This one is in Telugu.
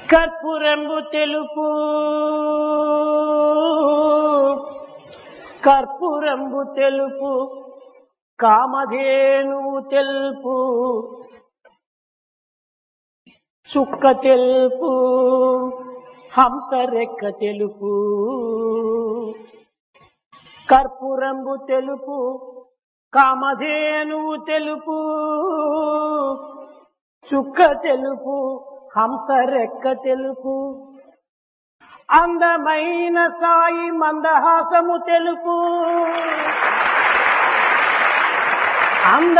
కర్పూరంబు తెలుపు కర్పూరంబు తెలుపు కామధేనువు తెలుపు చుక్క తెలుపు హంస రెక్క తెలుపు కర్పూరంబు తెలుపు కామధేనువు తెలుపు చుక్క తెలుపు హంస రెక్క తెలుపు అందమైన సాయి మందహాసము తెలుపు అంద